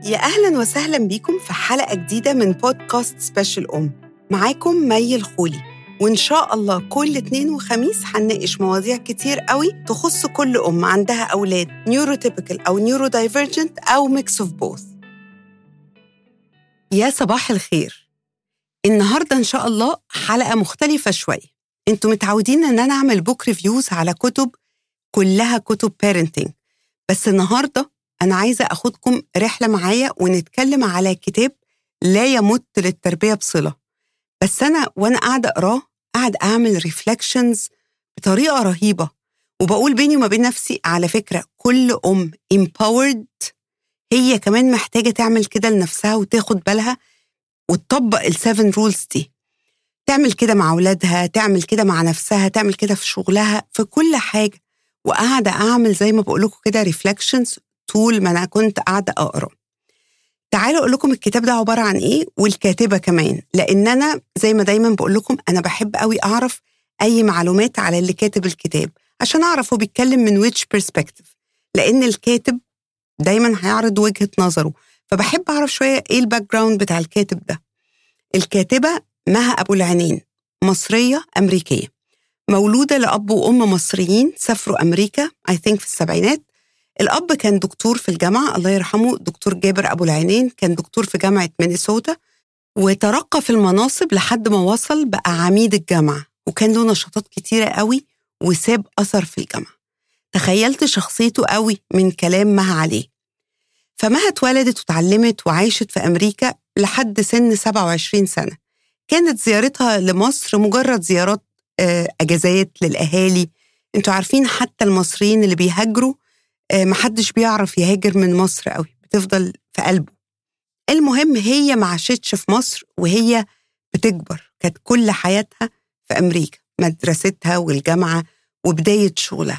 يا أهلا وسهلا بيكم في حلقة جديدة من بودكاست سبيشال أم معاكم مي الخولي وإن شاء الله كل اتنين وخميس هنناقش مواضيع كتير قوي تخص كل أم عندها أولاد نيوروتيبيكال أو نيورو دايفرجنت أو ميكس اوف بوث يا صباح الخير النهاردة إن شاء الله حلقة مختلفة شوية انتوا متعودين ان انا اعمل بوك ريفيوز على كتب كلها كتب بيرنتنج بس النهارده انا عايزه اخدكم رحله معايا ونتكلم على كتاب لا يمت للتربيه بصله بس انا وانا قاعده اقراه قاعد اعمل ريفلكشنز بطريقه رهيبه وبقول بيني وما بين نفسي على فكره كل ام empowered هي كمان محتاجه تعمل كده لنفسها وتاخد بالها وتطبق السيفن رولز دي تعمل كده مع أولادها تعمل كده مع نفسها تعمل كده في شغلها في كل حاجة وقاعدة أعمل زي ما بقول لكم كده ريفلكشنز طول ما أنا كنت قاعدة أقرأ تعالوا أقول لكم الكتاب ده عبارة عن إيه والكاتبة كمان لأن أنا زي ما دايما بقول لكم أنا بحب قوي أعرف أي معلومات على اللي كاتب الكتاب عشان أعرف هو بيتكلم من which perspective لأن الكاتب دايما هيعرض وجهة نظره فبحب أعرف شوية إيه الباك جراوند بتاع الكاتب ده الكاتبة مها أبو العينين مصرية أمريكية مولودة لأب وأم مصريين سافروا أمريكا I think في السبعينات الأب كان دكتور في الجامعة الله يرحمه دكتور جابر أبو العينين كان دكتور في جامعة مينيسوتا وترقى في المناصب لحد ما وصل بقى عميد الجامعة وكان له نشاطات كتيرة قوي وساب أثر في الجامعة تخيلت شخصيته قوي من كلام مها عليه فمها اتولدت وتعلمت وعاشت في أمريكا لحد سن 27 سنة كانت زيارتها لمصر مجرد زيارات اجازات للاهالي انتوا عارفين حتى المصريين اللي بيهاجروا محدش بيعرف يهاجر من مصر قوي بتفضل في قلبه المهم هي ما عاشتش في مصر وهي بتكبر كانت كل حياتها في امريكا مدرستها والجامعه وبدايه شغلها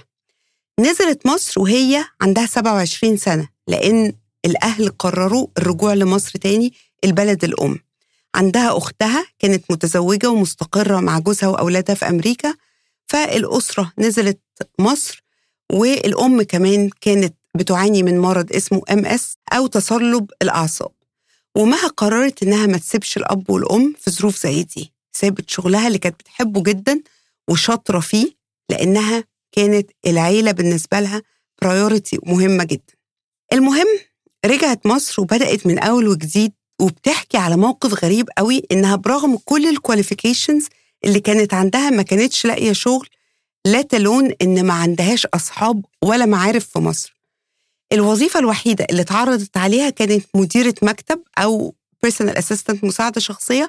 نزلت مصر وهي عندها 27 سنه لان الاهل قرروا الرجوع لمصر تاني البلد الام عندها أختها كانت متزوجة ومستقرة مع جوزها وأولادها في أمريكا فالأسرة نزلت مصر والأم كمان كانت بتعاني من مرض اسمه ام اس أو تصلب الأعصاب ومها قررت إنها ما تسيبش الأب والأم في ظروف زي دي سابت شغلها اللي كانت بتحبه جدا وشاطرة فيه لأنها كانت العيلة بالنسبة لها برايورتي مهمة جدا المهم رجعت مصر وبدأت من أول وجديد وبتحكي على موقف غريب قوي انها برغم كل الكواليفيكيشنز اللي كانت عندها ما كانتش لاقيه شغل لا تلون ان ما عندهاش اصحاب ولا معارف في مصر. الوظيفه الوحيده اللي اتعرضت عليها كانت مديره مكتب او بيرسونال اسيستنت مساعده شخصيه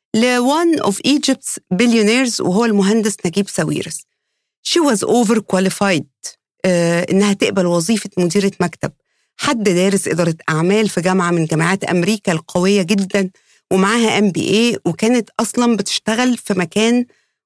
لوان اوف ايجيبتس بليونيرز وهو المهندس نجيب ساويرس. She was overqualified آه انها تقبل وظيفه مديره مكتب. حد دارس إدارة أعمال في جامعة من جامعات أمريكا القوية جدا ومعاها ام بي اي وكانت أصلا بتشتغل في مكان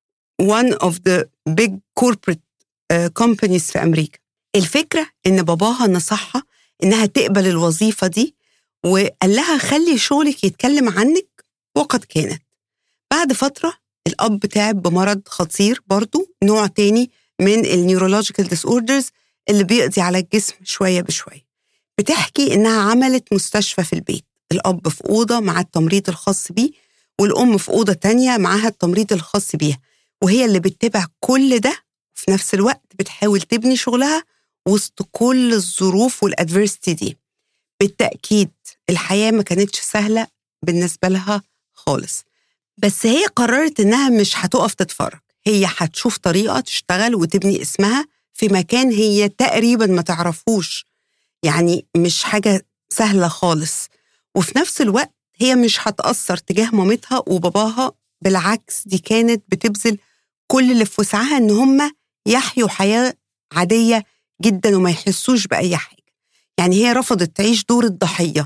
one of the big corporate companies في أمريكا الفكرة إن باباها نصحها إنها تقبل الوظيفة دي وقال لها خلي شغلك يتكلم عنك وقد كانت بعد فترة الأب تعب بمرض خطير برضو نوع تاني من النيورولوجيكال ديس اوردرز اللي بيقضي على الجسم شوية بشوية بتحكي إنها عملت مستشفى في البيت الأب في أوضة مع التمريض الخاص بيه والأم في أوضة تانية معاها التمريض الخاص بيها وهي اللي بتتابع كل ده وفي نفس الوقت بتحاول تبني شغلها وسط كل الظروف والأدفيرستي دي بالتأكيد الحياة ما كانتش سهلة بالنسبة لها خالص بس هي قررت إنها مش هتقف تتفرج هي هتشوف طريقة تشتغل وتبني اسمها في مكان هي تقريبا ما تعرفوش يعني مش حاجة سهلة خالص وفي نفس الوقت هي مش هتأثر تجاه مامتها وباباها بالعكس دي كانت بتبذل كل اللي في وسعها إن هم يحيوا حياة عادية جدا وما يحسوش بأي حاجة يعني هي رفضت تعيش دور الضحية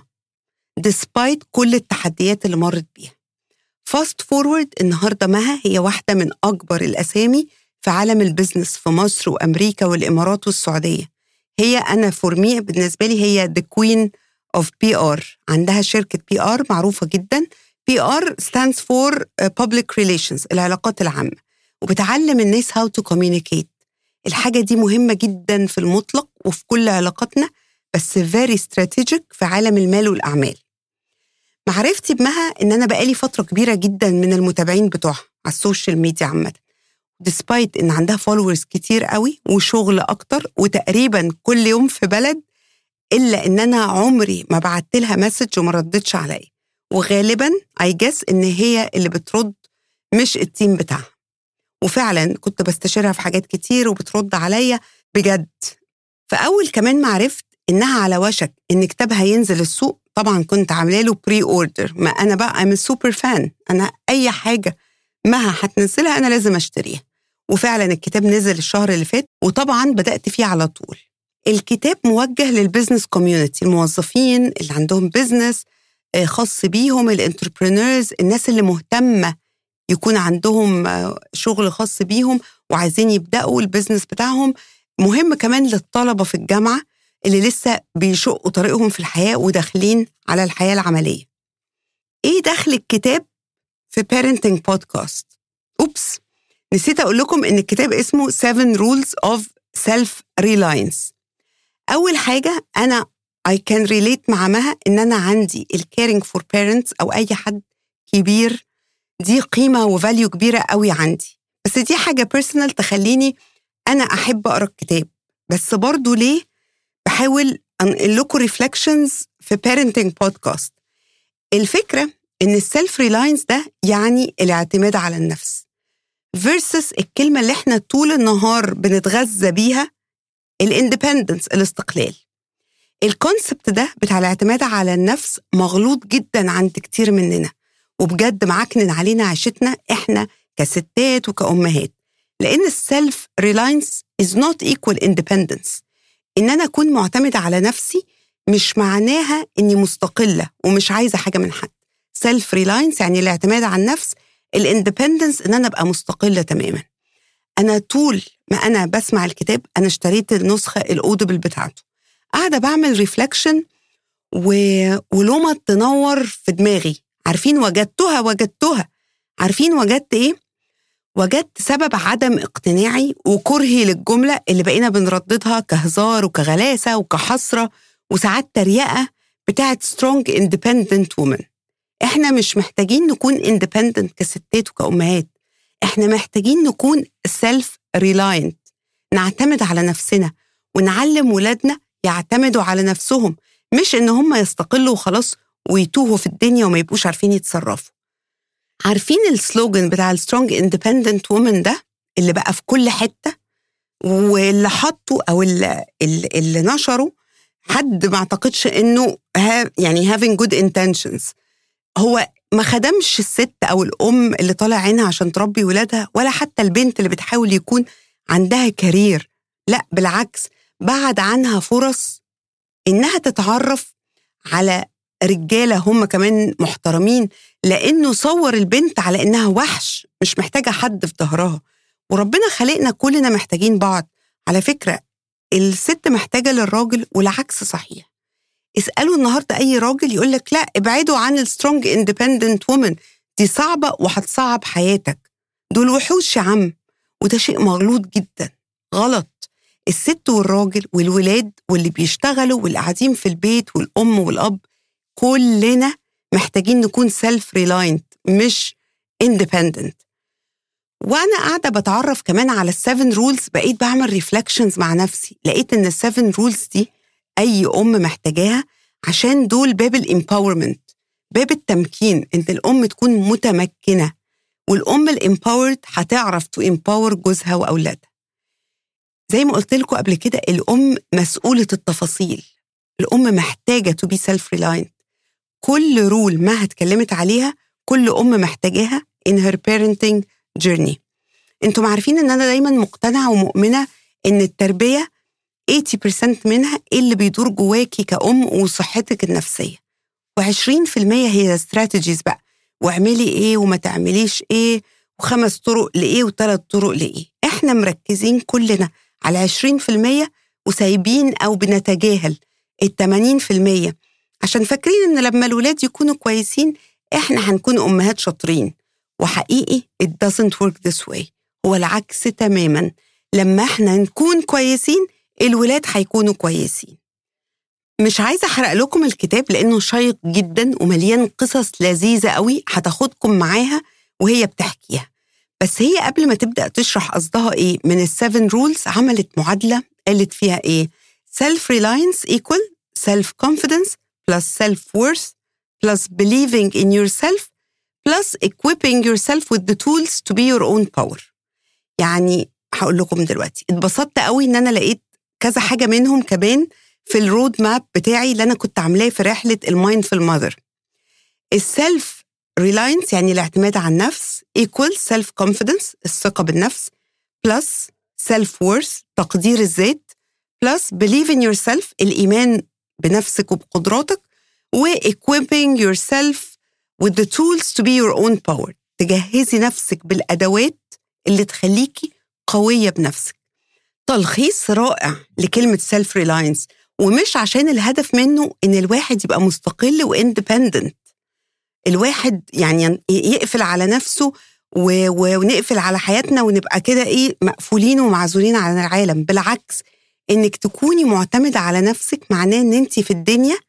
despite كل التحديات اللي مرت بيها فاست فورورد النهاردة مها هي واحدة من أكبر الأسامي في عالم البزنس في مصر وأمريكا والإمارات والسعودية هي أنا فورمي بالنسبة لي هي the queen of PR عندها شركة بي آر معروفة جدا بي آر stands for public relations العلاقات العامة وبتعلم الناس how to communicate الحاجة دي مهمة جدا في المطلق وفي كل علاقاتنا بس very strategic في عالم المال والأعمال معرفتي بمها إن أنا بقالي فترة كبيرة جدا من المتابعين بتوعها على السوشيال ميديا عامة ديسبايت إن عندها فولورز كتير قوي وشغل أكتر وتقريبا كل يوم في بلد إلا إن أنا عمري ما بعت لها مسج وما ردتش عليا وغالبا اي جس ان هي اللي بترد مش التيم بتاعها وفعلا كنت بستشيرها في حاجات كتير وبترد عليا بجد فاول كمان ما عرفت انها على وشك ان كتابها ينزل السوق طبعا كنت عامله له بري اوردر ما انا بقى ام سوبر فان انا اي حاجه مها هتنزلها انا لازم اشتريها وفعلا الكتاب نزل الشهر اللي فات وطبعا بدات فيه على طول الكتاب موجه للبزنس كوميونتي الموظفين اللي عندهم بزنس خاص بيهم الانتربرينورز الناس اللي مهتمه يكون عندهم شغل خاص بيهم وعايزين يبداوا البزنس بتاعهم مهم كمان للطلبه في الجامعه اللي لسه بيشقوا طريقهم في الحياه وداخلين على الحياه العمليه. ايه دخل الكتاب في بيرنتنج بودكاست؟ اوبس نسيت اقول لكم ان الكتاب اسمه 7 Rules of Self Reliance. اول حاجه انا I can relate مع مها ان انا عندي الكيرنج فور بيرنتس او اي حد كبير دي قيمه وفاليو كبيره قوي عندي بس دي حاجه بيرسونال تخليني انا احب اقرا الكتاب بس برضو ليه بحاول انقل لكم ريفلكشنز في بيرنتنج بودكاست الفكره ان السيلف ريلاينس ده يعني الاعتماد على النفس فيرسس الكلمه اللي احنا طول النهار بنتغذى بيها الاندبندنس الاستقلال الكونسبت ده بتاع الاعتماد على النفس مغلوط جدا عند كتير مننا وبجد معكنن علينا عيشتنا احنا كستات وكأمهات لأن السيلف ريلاينس is not equal independence إن أنا أكون معتمدة على نفسي مش معناها إني مستقلة ومش عايزة حاجة من حد سيلف ريلاينس يعني الاعتماد على النفس الاندبندنس إن أنا أبقى مستقلة تماما أنا طول ما أنا بسمع الكتاب أنا اشتريت النسخة الأودبل بتاعته قاعدة بعمل ريفلكشن و... ولومة تنور في دماغي عارفين وجدتها وجدتها عارفين وجدت ايه؟ وجدت سبب عدم اقتناعي وكرهي للجملة اللي بقينا بنرددها كهزار وكغلاسة وكحسرة وساعات تريقة بتاعت سترونج اندبندنت وومن احنا مش محتاجين نكون اندبندنت كستات وكأمهات احنا محتاجين نكون سيلف ريلاينت نعتمد على نفسنا ونعلم ولادنا يعتمدوا على نفسهم مش ان هم يستقلوا وخلاص ويتوهوا في الدنيا وما يبقوش عارفين يتصرفوا عارفين السلوجن بتاع السترونج اندبندنت وومن ده اللي بقى في كل حته واللي حطه او اللي, اللي نشره حد ما اعتقدش انه يعني having good intentions هو ما خدمش الست او الام اللي طالع عينها عشان تربي ولادها ولا حتى البنت اللي بتحاول يكون عندها كارير لا بالعكس بعد عنها فرص انها تتعرف على رجاله هم كمان محترمين لانه صور البنت على انها وحش مش محتاجه حد في ظهرها وربنا خلقنا كلنا محتاجين بعض على فكره الست محتاجه للراجل والعكس صحيح اسالوا النهارده اي راجل يقول لك لا ابعدوا عن السترونج اندبندنت وومن دي صعبه وهتصعب حياتك دول وحوش يا عم وده شيء مغلوط جدا غلط الست والراجل والولاد واللي بيشتغلوا واللي قاعدين في البيت والام والاب كلنا محتاجين نكون سيلف ريلاينت مش اندبندنت وانا قاعده بتعرف كمان على السفن رولز بقيت بعمل ريفلكشنز مع نفسي لقيت ان السفن رولز دي اي ام محتاجاها عشان دول باب الامباورمنت باب التمكين ان الام تكون متمكنه والام الامباورد هتعرف تو امباور جوزها واولادها زي ما قلت لكم قبل كده الام مسؤوله التفاصيل الام محتاجه تو بي سيلف ريلاينت كل رول ما اتكلمت عليها كل ام محتاجاها in her parenting journey انتم عارفين ان انا دايما مقتنعه ومؤمنه ان التربيه 80% منها ايه اللي بيدور جواكي كأم وصحتك النفسية و20% هي استراتيجيز بقى واعملي ايه وما تعمليش ايه وخمس طرق لايه وثلاث طرق لايه احنا مركزين كلنا على 20% وسايبين او بنتجاهل ال 80% عشان فاكرين ان لما الولاد يكونوا كويسين احنا هنكون امهات شاطرين وحقيقي it doesn't work this way هو العكس تماما لما احنا نكون كويسين الولاد هيكونوا كويسين مش عايزة أحرق لكم الكتاب لأنه شيق جدا ومليان قصص لذيذة قوي هتاخدكم معاها وهي بتحكيها بس هي قبل ما تبدأ تشرح قصدها إيه من السفن رولز عملت معادلة قالت فيها إيه self reliance equal self confidence plus self worth plus believing in yourself plus equipping yourself with the tools to be your own power يعني هقول لكم دلوقتي اتبسطت قوي ان انا لقيت كذا حاجه منهم كمان في الرود ماب بتاعي اللي انا كنت عاملاه في رحله المايندفul ماذر السيلف ريلاينس يعني الاعتماد على النفس equal سيلف كونفيدنس الثقه بالنفس بلس سيلف وورث تقدير الذات بلس believe in yourself الايمان بنفسك وبقدراتك و equipping yourself with the tools to be your own power تجهزي نفسك بالادوات اللي تخليكي قويه بنفسك تلخيص رائع لكلمه سيلف ريلاينس ومش عشان الهدف منه ان الواحد يبقى مستقل واندبندنت الواحد يعني يقفل على نفسه و... و... ونقفل على حياتنا ونبقى كده ايه مقفولين ومعزولين عن العالم بالعكس انك تكوني معتمده على نفسك معناه ان انت في الدنيا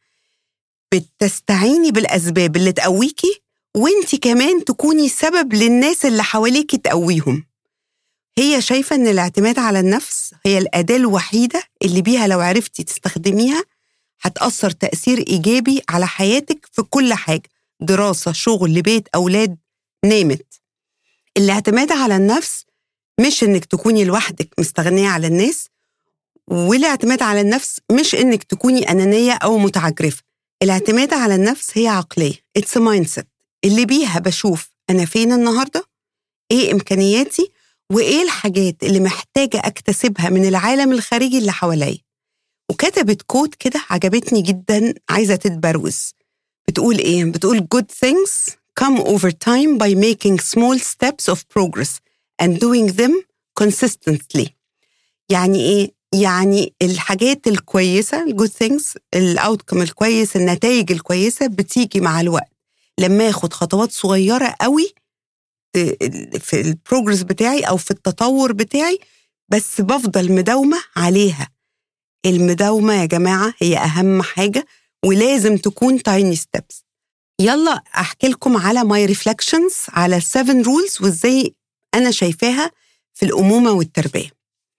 بتستعيني بالاسباب اللي تقويكي وانت كمان تكوني سبب للناس اللي حواليكي تقويهم هي شايفه ان الاعتماد على النفس هي الاداه الوحيده اللي بيها لو عرفتي تستخدميها هتاثر تاثير ايجابي على حياتك في كل حاجه دراسه شغل بيت اولاد نامت الاعتماد على النفس مش انك تكوني لوحدك مستغنيه على الناس والاعتماد على النفس مش انك تكوني انانيه او متعجرفه الاعتماد على النفس هي عقليه اتس مايند اللي بيها بشوف انا فين النهارده ايه امكانياتي وايه الحاجات اللي محتاجه اكتسبها من العالم الخارجي اللي حواليا وكتبت كود كده عجبتني جدا عايزه تتبروز بتقول ايه بتقول good things come over time by making small steps of progress and doing them consistently يعني ايه يعني الحاجات الكويسه الجود ثينجز الاوتكم الكويس النتائج الكويسه بتيجي مع الوقت لما اخد خطوات صغيره قوي في البروجرس بتاعي او في التطور بتاعي بس بفضل مداومه عليها المداومه يا جماعه هي اهم حاجه ولازم تكون تايني ستيبس يلا احكي لكم على ماي ريفلكشنز على السفن رولز وازاي انا شايفاها في الامومه والتربيه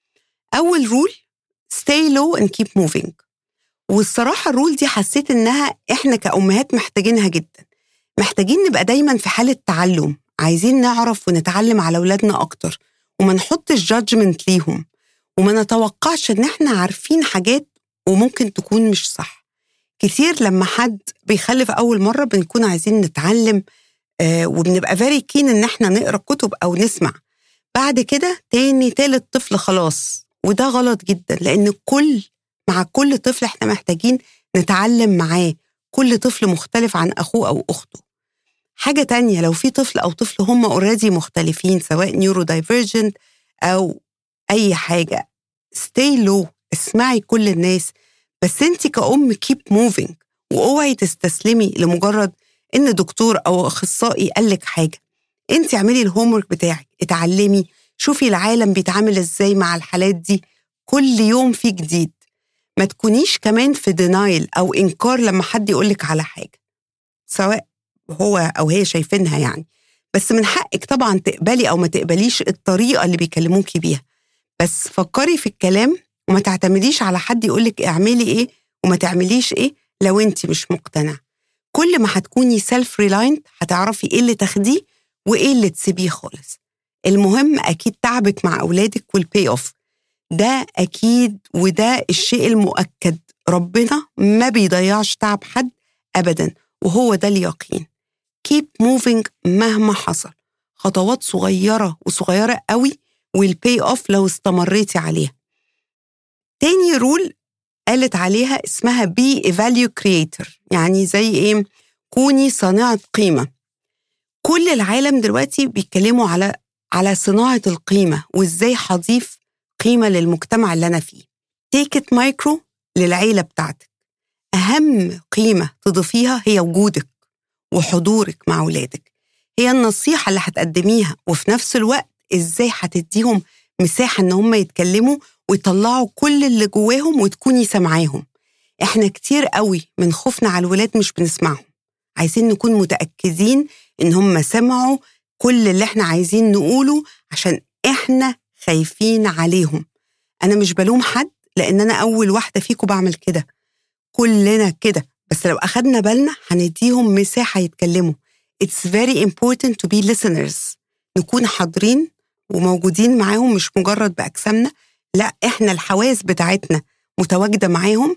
اول رول stay low and keep moving والصراحه الرول دي حسيت انها احنا كامهات محتاجينها جدا محتاجين نبقى دايما في حاله تعلم عايزين نعرف ونتعلم على أولادنا أكتر وما نحطش جادجمنت ليهم وما نتوقعش إن إحنا عارفين حاجات وممكن تكون مش صح كتير لما حد بيخلف أول مرة بنكون عايزين نتعلم آه وبنبقى فيري كين إن إحنا نقرأ كتب أو نسمع بعد كده تاني تالت طفل خلاص وده غلط جدا لأن كل مع كل طفل إحنا محتاجين نتعلم معاه كل طفل مختلف عن أخوه أو أخته حاجة تانية لو في طفل أو طفل هم اوريدي مختلفين سواء نيورو دايفرجنت أو أي حاجة stay low اسمعي كل الناس بس انت كأم كيب موفينج واوعي تستسلمي لمجرد ان دكتور او اخصائي قال لك حاجه انت اعملي الهوم بتاعك اتعلمي شوفي العالم بيتعامل ازاي مع الحالات دي كل يوم في جديد ما تكونيش كمان في دينايل او انكار لما حد يقولك على حاجه سواء هو او هي شايفينها يعني بس من حقك طبعا تقبلي او ما تقبليش الطريقه اللي بيكلموكي بيها بس فكري في الكلام وما تعتمديش على حد يقولك اعملي ايه وما تعمليش ايه لو انت مش مقتنعه كل ما هتكوني سيلف ريلاينت هتعرفي ايه اللي تاخديه وايه اللي تسيبيه خالص المهم اكيد تعبك مع اولادك والبي اوف ده اكيد وده الشيء المؤكد ربنا ما بيضيعش تعب حد ابدا وهو ده اليقين keep moving مهما حصل خطوات صغيرة وصغيرة قوي والبي اوف لو استمريتي عليها تاني رول قالت عليها اسمها بي فاليو كرييتر يعني زي ايه كوني صانعة قيمة كل العالم دلوقتي بيتكلموا على على صناعة القيمة وازاي هضيف قيمة للمجتمع اللي أنا فيه تيك ات مايكرو للعيلة بتاعتك أهم قيمة تضيفيها هي وجودك وحضورك مع أولادك هي النصيحة اللي هتقدميها وفي نفس الوقت إزاي هتديهم مساحة إن هم يتكلموا ويطلعوا كل اللي جواهم وتكوني سامعاهم احنا كتير قوي من خوفنا على الولاد مش بنسمعهم عايزين نكون متأكدين إن هم سمعوا كل اللي احنا عايزين نقوله عشان احنا خايفين عليهم أنا مش بلوم حد لأن أنا أول واحدة فيكم بعمل كده كلنا كده بس لو أخدنا بالنا هنديهم مساحة يتكلموا It's very important to be listeners نكون حاضرين وموجودين معاهم مش مجرد بأجسامنا لا إحنا الحواس بتاعتنا متواجدة معاهم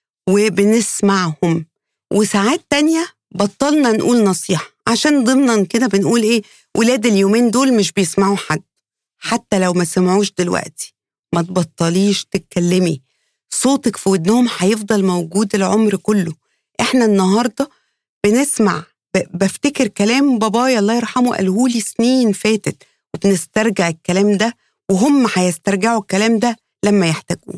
وبنسمعهم وساعات تانية بطلنا نقول نصيحة عشان ضمنا كده بنقول إيه ولاد اليومين دول مش بيسمعوا حد حتى لو ما سمعوش دلوقتي ما تبطليش تتكلمي صوتك في ودنهم هيفضل موجود العمر كله احنا النهارده بنسمع بفتكر كلام بابايا الله يرحمه قالهولي سنين فاتت وبنسترجع الكلام ده وهم هيسترجعوا الكلام ده لما يحتاجوه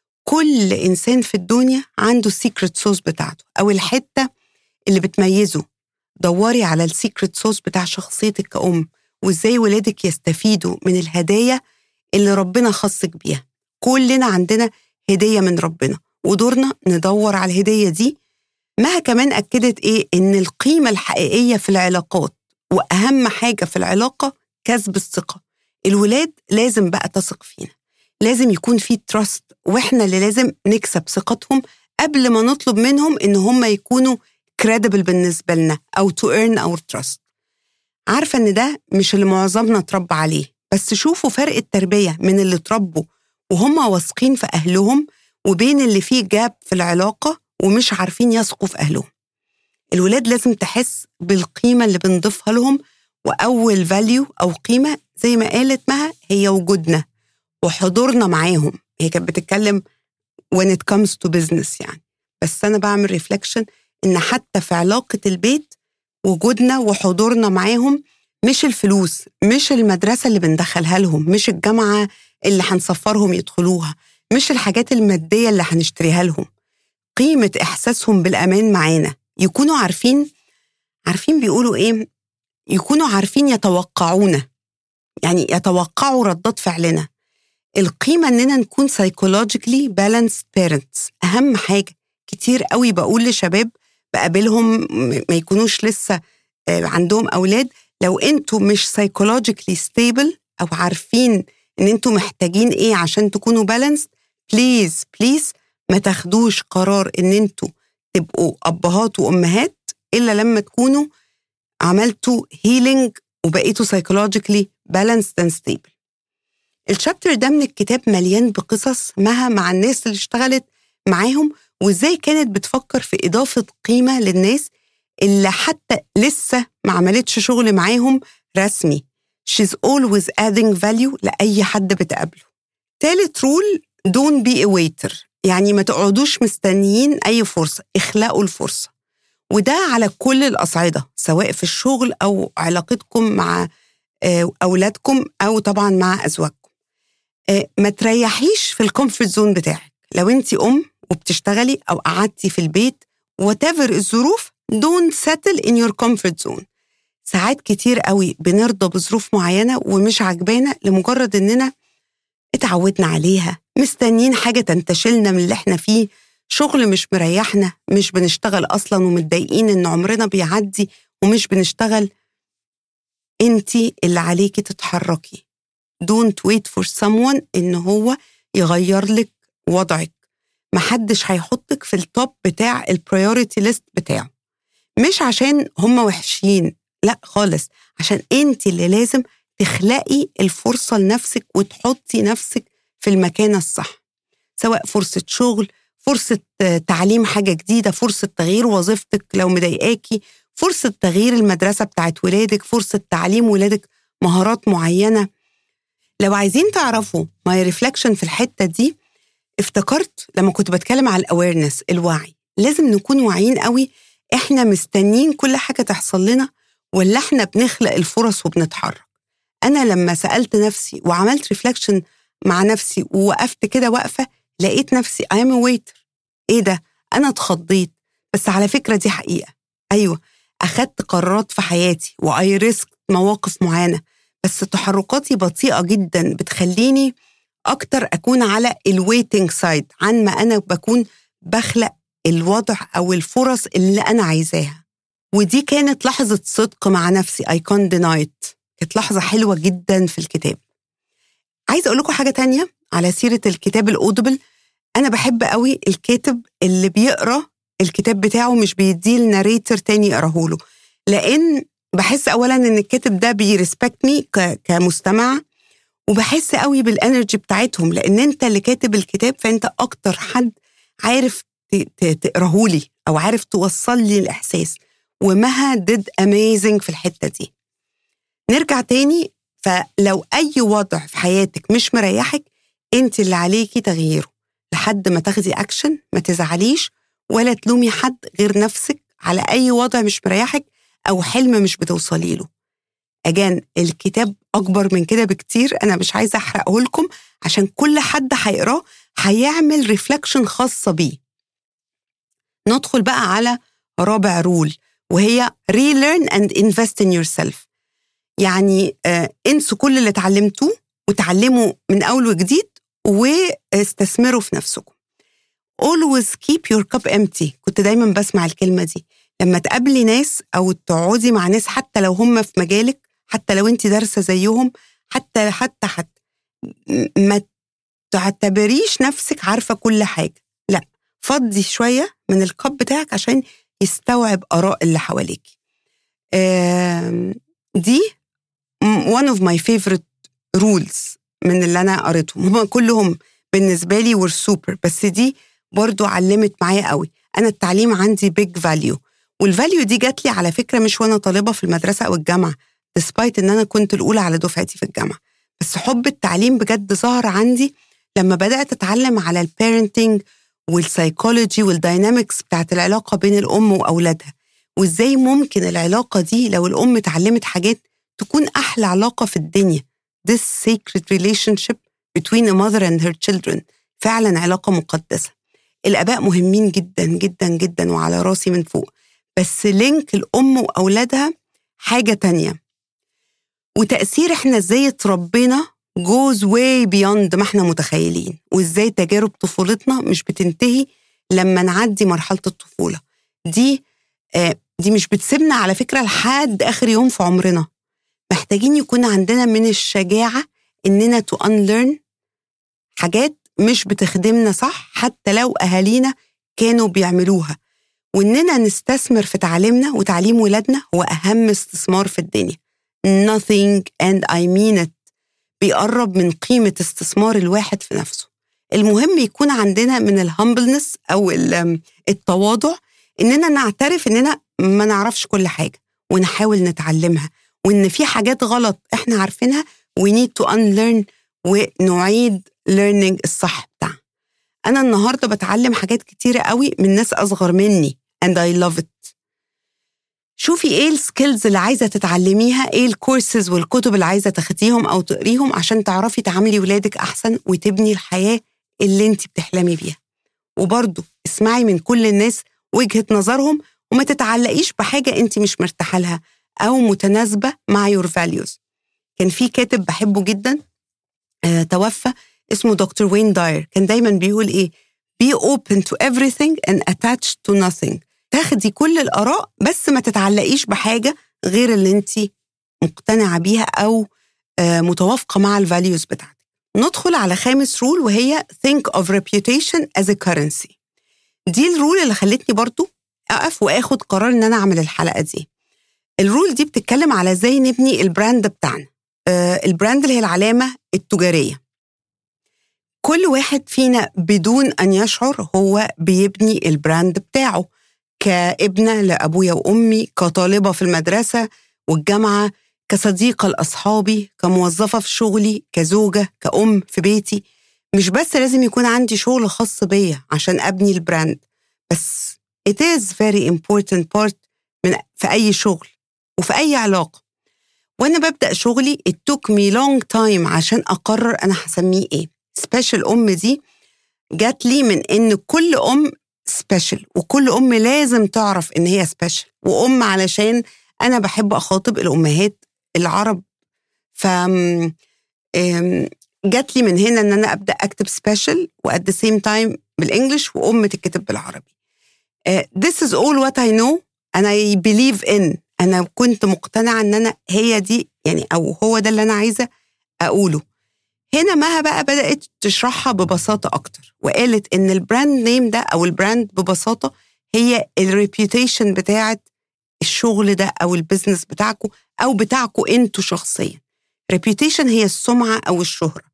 كل انسان في الدنيا عنده السيكريت صوص بتاعته او الحته اللي بتميزه دوري على السيكريت صوص بتاع شخصيتك كأم وازاي ولادك يستفيدوا من الهدايا اللي ربنا خصك بيها كلنا عندنا هدية من ربنا ودورنا ندور على الهدية دي مها كمان أكدت إيه إن القيمة الحقيقية في العلاقات وأهم حاجة في العلاقة كسب الثقة الولاد لازم بقى تثق فينا لازم يكون في تراست واحنا اللي لازم نكسب ثقتهم قبل ما نطلب منهم ان هم يكونوا كريديبل بالنسبه لنا او تو earn اور تراست عارفه ان ده مش اللي معظمنا اتربى عليه بس شوفوا فرق التربيه من اللي اتربوا وهم واثقين في اهلهم وبين اللي فيه جاب في العلاقه ومش عارفين يثقوا في اهلهم الولاد لازم تحس بالقيمه اللي بنضيفها لهم واول فاليو او قيمه زي ما قالت مها هي وجودنا وحضورنا معاهم هي كانت بتتكلم when it comes to business يعني بس انا بعمل ريفلكشن ان حتى في علاقه البيت وجودنا وحضورنا معاهم مش الفلوس مش المدرسه اللي بندخلها لهم مش الجامعه اللي هنسفرهم يدخلوها مش الحاجات الماديه اللي هنشتريها لهم قيمه احساسهم بالامان معانا يكونوا عارفين عارفين بيقولوا ايه يكونوا عارفين يتوقعونا يعني يتوقعوا ردات فعلنا القيمه اننا نكون سايكولوجيكلي بالانس بيرنتس اهم حاجه كتير قوي بقول لشباب بقابلهم ما يكونوش لسه عندهم اولاد لو انتوا مش سايكولوجيكلي ستيبل او عارفين ان انتوا محتاجين ايه عشان تكونوا بالانس بليز بليز ما تاخدوش قرار ان انتوا تبقوا ابهات وامهات الا لما تكونوا عملتوا هيلينج وبقيتوا سايكولوجيكلي بالانسد اند ستيبل الشابتر ده من الكتاب مليان بقصص مها مع الناس اللي اشتغلت معاهم وازاي كانت بتفكر في اضافه قيمه للناس اللي حتى لسه ما عملتش شغل معاهم رسمي she's always adding value لأي حد بتقابله تالت رول don't be a waiter يعني ما تقعدوش مستنيين أي فرصة اخلقوا الفرصة وده على كل الأصعدة سواء في الشغل أو علاقتكم مع أولادكم أو طبعا مع أزواجكم ما تريحيش في الكومفورت زون بتاعك لو أنت أم وبتشتغلي أو قعدتي في البيت whatever الظروف don't settle in your comfort zone ساعات كتير قوي بنرضى بظروف معينة ومش عجبانا لمجرد إننا اتعودنا عليها مستنيين حاجة تنتشلنا من اللي احنا فيه شغل مش مريحنا مش بنشتغل أصلا ومتضايقين إن عمرنا بيعدي ومش بنشتغل انتي اللي عليكي تتحركي don't wait for someone إن هو يغير لك وضعك محدش هيحطك في التوب بتاع البريوريتي ليست بتاعه مش عشان هم وحشين لا خالص عشان انت اللي لازم تخلقي الفرصة لنفسك وتحطي نفسك في المكان الصح سواء فرصة شغل فرصة تعليم حاجة جديدة فرصة تغيير وظيفتك لو مضايقاكي فرصة تغيير المدرسة بتاعت ولادك فرصة تعليم ولادك مهارات معينة لو عايزين تعرفوا ماي ريفلكشن في الحتة دي افتكرت لما كنت بتكلم على الاويرنس الوعي لازم نكون واعيين قوي احنا مستنيين كل حاجة تحصل لنا ولا احنا بنخلق الفرص وبنتحرك انا لما سالت نفسي وعملت ريفلكشن مع نفسي ووقفت كده واقفه لقيت نفسي ايم ويتر ايه ده انا اتخضيت بس على فكره دي حقيقه ايوه اخدت قرارات في حياتي واي ريسك مواقف معينه بس تحركاتي بطيئه جدا بتخليني اكتر اكون على الويتنج سايد عن ما انا بكون بخلق الوضع أو الفرص اللي أنا عايزاها ودي كانت لحظة صدق مع نفسي I can't deny it كانت لحظة حلوة جدا في الكتاب عايزة أقول لكم حاجة تانية على سيرة الكتاب الأودبل أنا بحب قوي الكاتب اللي بيقرأ الكتاب بتاعه مش بيديه الناريتر تاني يقراه له لأن بحس أولا إن الكاتب ده بيرسبكت مي كمستمع وبحس قوي بالانرجي بتاعتهم لان انت اللي كاتب الكتاب فانت اكتر حد عارف تقراه لي او عارف توصل لي الاحساس ومها ديد اميزنج في الحته دي نرجع تاني فلو اي وضع في حياتك مش مريحك انت اللي عليكي تغييره لحد ما تاخدي اكشن ما تزعليش ولا تلومي حد غير نفسك على اي وضع مش مريحك او حلم مش بتوصلي له اجان الكتاب اكبر من كده بكتير انا مش عايزه احرقه لكم عشان كل حد هيقراه هيعمل ريفلكشن خاصه بيه ندخل بقى على رابع رول وهي relearn and invest in yourself يعني آه انسوا كل اللي اتعلمتوه وتعلموا من اول وجديد واستثمروا في نفسكم always keep your cup empty كنت دايما بسمع الكلمة دي لما تقابلي ناس أو تقعدي مع ناس حتى لو هم في مجالك حتى لو انت دارسة زيهم حتى حتى حتى ما تعتبريش نفسك عارفة كل حاجة لا فضي شوية من الكب بتاعك عشان يستوعب آراء اللي حواليك دي one of my favorite rules من اللي أنا قريتهم هم كلهم بالنسبة لي were super بس دي برضو علمت معايا قوي أنا التعليم عندي big value والفاليو دي جات لي على فكرة مش وأنا طالبة في المدرسة أو الجامعة despite إن أنا كنت الأولى على دفعتي في الجامعة بس حب التعليم بجد ظهر عندي لما بدأت أتعلم على البيرنتنج والسايكولوجي والداينامكس بتاعت العلاقة بين الأم وأولادها وإزاي ممكن العلاقة دي لو الأم اتعلمت حاجات تكون أحلى علاقة في الدنيا this sacred relationship between a mother and her children فعلا علاقة مقدسة الآباء مهمين جدا جدا جدا وعلى راسي من فوق بس لينك الأم وأولادها حاجة تانية وتأثير إحنا إزاي اتربينا goes way beyond ما إحنا متخيلين وإزاي تجارب طفولتنا مش بتنتهي لما نعدي مرحلة الطفولة دي آه دي مش بتسيبنا على فكرة لحد آخر يوم في عمرنا محتاجين يكون عندنا من الشجاعة إننا تو unlearn حاجات مش بتخدمنا صح حتى لو أهالينا كانوا بيعملوها وإننا نستثمر في تعليمنا وتعليم ولادنا هو أهم استثمار في الدنيا nothing and I mean it بيقرب من قيمة استثمار الواحد في نفسه المهم يكون عندنا من الهمبلنس أو التواضع إننا نعترف إننا ما نعرفش كل حاجة ونحاول نتعلمها وإن في حاجات غلط إحنا عارفينها we need to unlearn ونعيد learning الصح بتاعنا أنا النهاردة بتعلم حاجات كتيرة قوي من ناس أصغر مني and I love it شوفي ايه السكيلز اللي عايزه تتعلميها ايه الكورسز والكتب اللي عايزه تاخديهم او تقريهم عشان تعرفي تعاملي ولادك احسن وتبني الحياه اللي انت بتحلمي بيها وبرضه اسمعي من كل الناس وجهه نظرهم وما تتعلقيش بحاجه انت مش مرتاحه لها او متناسبه مع يور فاليوز كان في كاتب بحبه جدا آه توفى اسمه دكتور وين داير كان دايما بيقول ايه be open to everything and attached to nothing تاخدي كل الآراء بس ما تتعلقيش بحاجة غير اللي انت مقتنعة بيها أو متوافقة مع الفاليوز بتاعتك ندخل على خامس رول وهي think of reputation as a currency دي الرول اللي خلتني برضو أقف وآخد قرار إن أنا أعمل الحلقة دي الرول دي بتتكلم على ازاي نبني البراند بتاعنا البراند اللي هي العلامة التجارية كل واحد فينا بدون أن يشعر هو بيبني البراند بتاعه كابنة لأبويا وأمي كطالبة في المدرسة والجامعة كصديقة لأصحابي كموظفة في شغلي كزوجة كأم في بيتي مش بس لازم يكون عندي شغل خاص بيا عشان أبني البراند بس it is very important part من في أي شغل وفي أي علاقة وأنا ببدأ شغلي it took me long time عشان أقرر أنا هسميه إيه سبيشال أم دي جات لي من إن كل أم سبيشال وكل ام لازم تعرف ان هي سبيشال وام علشان انا بحب اخاطب الامهات العرب ف جات لي من هنا ان انا ابدا اكتب سبيشال وات ذا سيم تايم بالانجلش وام تتكتب بالعربي uh, this is all what I know and I believe in أنا كنت مقتنعة إن أنا هي دي يعني أو هو ده اللي أنا عايزة أقوله هنا مها بقى بدأت تشرحها ببساطة أكتر وقالت إن البراند نيم ده أو البراند ببساطة هي الريبيوتيشن بتاعت الشغل ده أو البيزنس بتاعكم أو بتاعكم أنتوا شخصيا ريبيوتيشن هي السمعة أو الشهرة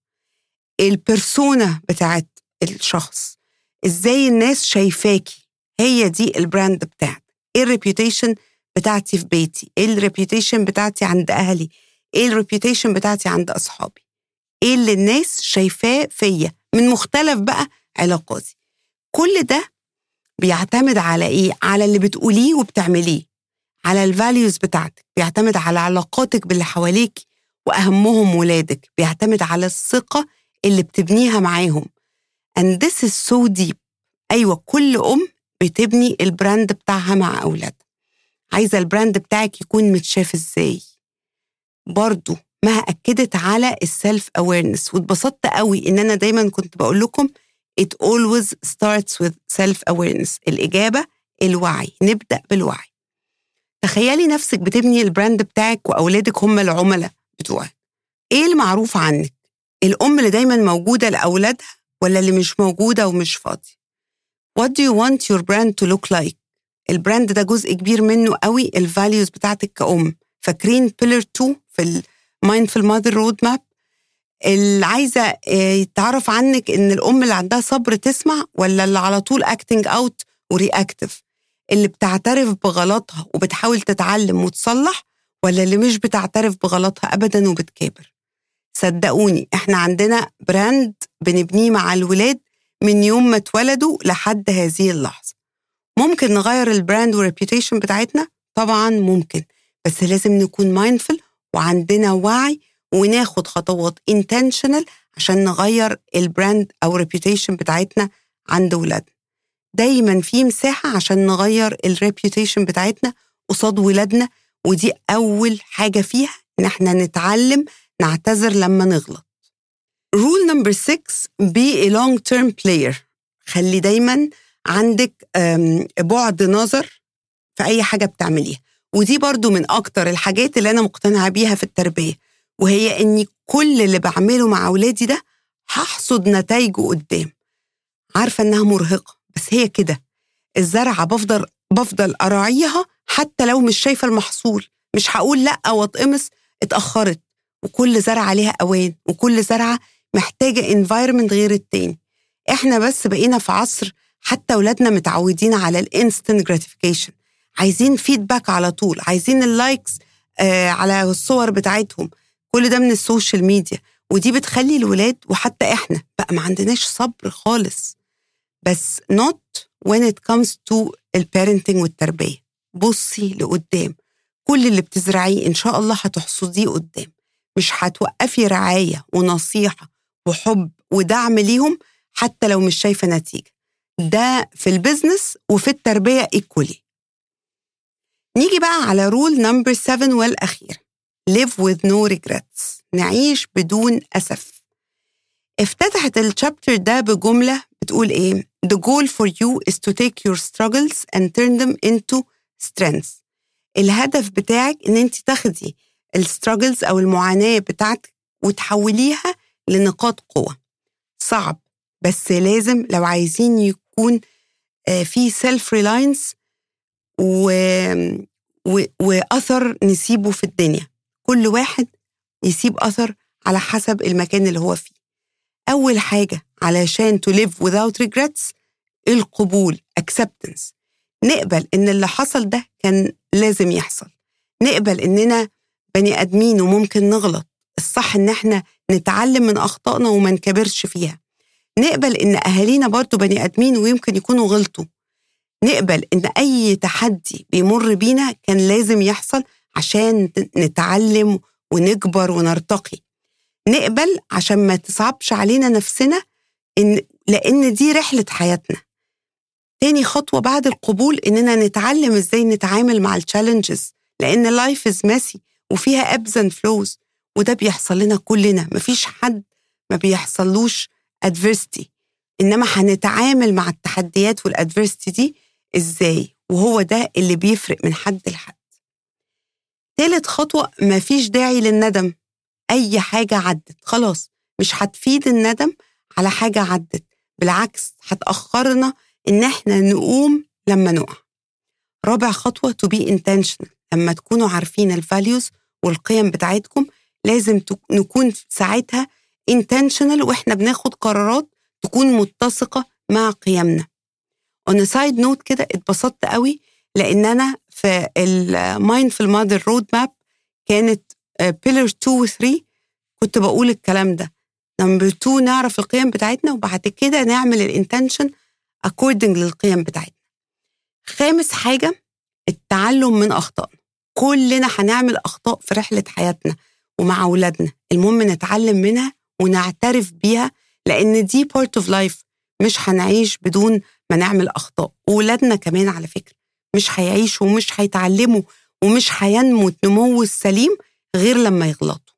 البرسونا بتاعت الشخص ازاي الناس شايفاكي هي دي البراند بتاعك ايه الريبيوتيشن بتاعتي في بيتي ايه الريبيوتيشن بتاعتي عند اهلي ايه الريبيوتيشن بتاعتي عند اصحابي ايه اللي الناس شايفاه فيا من مختلف بقى علاقاتي كل ده بيعتمد على ايه على اللي بتقوليه وبتعمليه على الفاليوز بتاعتك بيعتمد على علاقاتك باللي حواليك واهمهم ولادك بيعتمد على الثقه اللي بتبنيها معاهم and this is so deep ايوه كل ام بتبني البراند بتاعها مع اولادها عايزه البراند بتاعك يكون متشاف ازاي برضو ما اكدت على السيلف اويرنس واتبسطت قوي ان انا دايما كنت بقول لكم it always starts with self awareness الاجابه الوعي نبدا بالوعي تخيلي نفسك بتبني البراند بتاعك واولادك هم العملاء بتوعك ايه المعروف عنك الام اللي دايما موجوده لاولادها ولا اللي مش موجوده ومش فاضيه What do you want your brand to look like البراند ده جزء كبير منه قوي الفاليوز بتاعتك كأم فاكرين بيلر 2 في المايندفul ماذر رود ماب اللي عايزه يتعرف عنك ان الام اللي عندها صبر تسمع ولا اللي على طول اكتنج اوت ورياكتيف اللي بتعترف بغلطها وبتحاول تتعلم وتصلح ولا اللي مش بتعترف بغلطها ابدا وبتكابر صدقوني احنا عندنا براند بنبنيه مع الولاد من يوم ما اتولدوا لحد هذه اللحظه ممكن نغير البراند والريبيوتيشن بتاعتنا طبعا ممكن بس لازم نكون مايندفul وعندنا وعي وناخد خطوات intentional عشان نغير البراند او ريبيوتيشن بتاعتنا عند ولادنا دايما في مساحه عشان نغير الريبيوتيشن بتاعتنا قصاد ولادنا ودي اول حاجه فيها ان احنا نتعلم نعتذر لما نغلط رول نمبر 6 be a long term player خلي دايما عندك بعد نظر في اي حاجه بتعمليها ودي برضو من اكتر الحاجات اللي انا مقتنعه بيها في التربيه وهي اني كل اللي بعمله مع اولادي ده هحصد نتائجه قدام عارفه انها مرهقه بس هي كده الزرعه بفضل بفضل اراعيها حتى لو مش شايفه المحصول مش هقول لا واتقمص اتاخرت وكل زرعه ليها اوان وكل زرعه محتاجه انفايرمنت غير التاني احنا بس بقينا في عصر حتى اولادنا متعودين على الانستنت جراتيفيكيشن عايزين فيدباك على طول عايزين اللايكس آه على الصور بتاعتهم كل ده من السوشيال ميديا ودي بتخلي الولاد وحتى احنا بقى ما عندناش صبر خالص بس not when it comes to البارنتنج والتربية بصي لقدام كل اللي بتزرعيه إن شاء الله هتحصديه قدام مش هتوقفي رعاية ونصيحة وحب ودعم ليهم حتى لو مش شايفة نتيجة ده في البيزنس وفي التربية equally نيجي بقى على رول نمبر 7 والأخير live with no regrets نعيش بدون أسف افتتحت الشابتر ده بجملة بتقول إيه The goal for you is to take your struggles and turn them into strengths الهدف بتاعك إن أنت تاخدي الستراجلز أو المعاناة بتاعتك وتحوليها لنقاط قوة صعب بس لازم لو عايزين يكون في سيلف ريلاينس و... و... واثر نسيبه في الدنيا كل واحد يسيب اثر على حسب المكان اللي هو فيه اول حاجه علشان to live without regrets القبول acceptance نقبل ان اللي حصل ده كان لازم يحصل نقبل اننا بني ادمين وممكن نغلط الصح ان احنا نتعلم من اخطائنا وما نكبرش فيها نقبل ان اهالينا برضو بني ادمين ويمكن يكونوا غلطوا نقبل ان اي تحدي بيمر بينا كان لازم يحصل عشان نتعلم ونكبر ونرتقي نقبل عشان ما تصعبش علينا نفسنا إن لان دي رحله حياتنا تاني خطوه بعد القبول اننا نتعلم ازاي نتعامل مع التشالنجز لان لايف از ميسي وفيها ابز اند فلوز وده بيحصل لنا كلنا مفيش حد ما بيحصلوش ادفيرستي انما هنتعامل مع التحديات والادفيرستي دي ازاي وهو ده اللي بيفرق من حد لحد تالت خطوة مفيش داعي للندم أي حاجة عدت خلاص مش هتفيد الندم على حاجة عدت بالعكس هتأخرنا إن إحنا نقوم لما نقع رابع خطوة to be intentional لما تكونوا عارفين الفاليوز والقيم بتاعتكم لازم نكون ساعتها intentional وإحنا بناخد قرارات تكون متسقة مع قيمنا on a side note كده اتبسطت قوي لأن أنا في المايندفul مادر رود ماب كانت بيلر 2 و 3 كنت بقول الكلام ده نمبر 2 نعرف القيم بتاعتنا وبعد كده نعمل الانتنشن اكوردنج للقيم بتاعتنا خامس حاجة التعلم من أخطائنا كلنا هنعمل أخطاء في رحلة حياتنا ومع أولادنا المهم نتعلم منها ونعترف بيها لأن دي part of life مش هنعيش بدون ما نعمل أخطاء وولادنا كمان على فكرة مش هيعيشوا ومش هيتعلموا ومش هينمو النمو السليم غير لما يغلطوا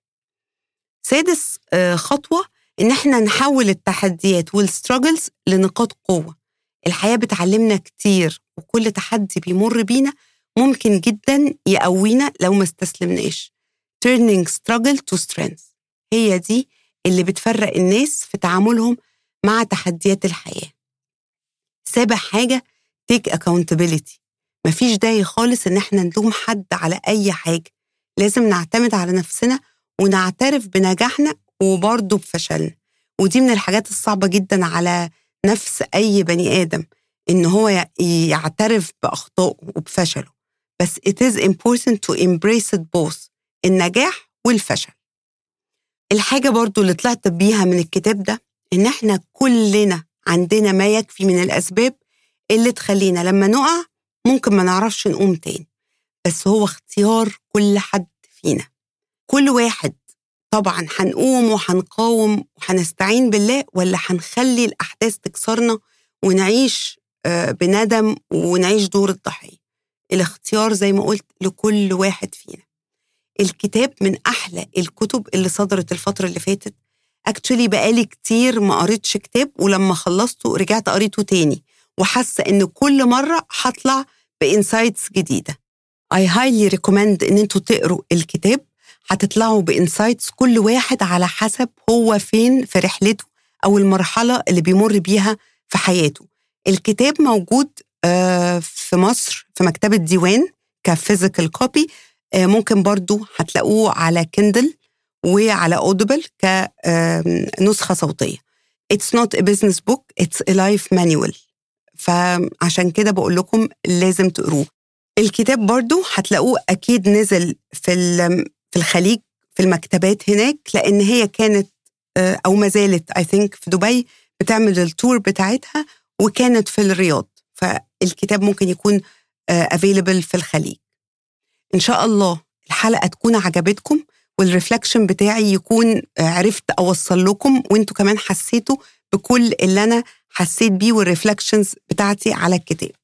سادس خطوة إن إحنا نحول التحديات والستراجلز لنقاط قوة الحياة بتعلمنا كتير وكل تحدي بيمر بينا ممكن جدا يقوينا لو ما استسلمناش turning struggle to strength هي دي اللي بتفرق الناس في تعاملهم مع تحديات الحياة سابع حاجة take accountability مفيش داعي خالص إن احنا نلوم حد على أي حاجة لازم نعتمد على نفسنا ونعترف بنجاحنا وبرضه بفشلنا ودي من الحاجات الصعبة جدا على نفس أي بني آدم إن هو يعترف بأخطائه وبفشله بس it is important to embrace it both النجاح والفشل الحاجة برضو اللي طلعت بيها من الكتاب ده إن إحنا كلنا عندنا ما يكفي من الأسباب اللي تخلينا لما نقع ممكن ما نعرفش نقوم تاني بس هو اختيار كل حد فينا كل واحد طبعا هنقوم وهنقاوم وهنستعين بالله ولا هنخلي الأحداث تكسرنا ونعيش بندم ونعيش دور الضحية الاختيار زي ما قلت لكل واحد فينا الكتاب من أحلى الكتب اللي صدرت الفترة اللي فاتت اكشولي بقالي كتير ما قريتش كتاب ولما خلصته رجعت قريته تاني وحاسة إن كل مرة هطلع بإنسايتس جديدة I highly recommend إن انتوا تقروا الكتاب هتطلعوا بإنسايتس كل واحد على حسب هو فين في رحلته أو المرحلة اللي بيمر بيها في حياته الكتاب موجود في مصر في مكتبة ديوان كفيزيكال كوبي ممكن برضو هتلاقوه على كندل وعلى اودبل كنسخة صوتية It's not a business book it's a life manual فعشان كده بقول لكم لازم تقروه الكتاب برضو هتلاقوه أكيد نزل في في الخليج في المكتبات هناك لأن هي كانت أو ما زالت I think في دبي بتعمل التور بتاعتها وكانت في الرياض فالكتاب ممكن يكون افيلبل في الخليج ان شاء الله الحلقه تكون عجبتكم والريفلكشن بتاعي يكون عرفت اوصل لكم وانتوا كمان حسيتوا بكل اللي انا حسيت بيه والريفلكشنز بتاعتي على الكتاب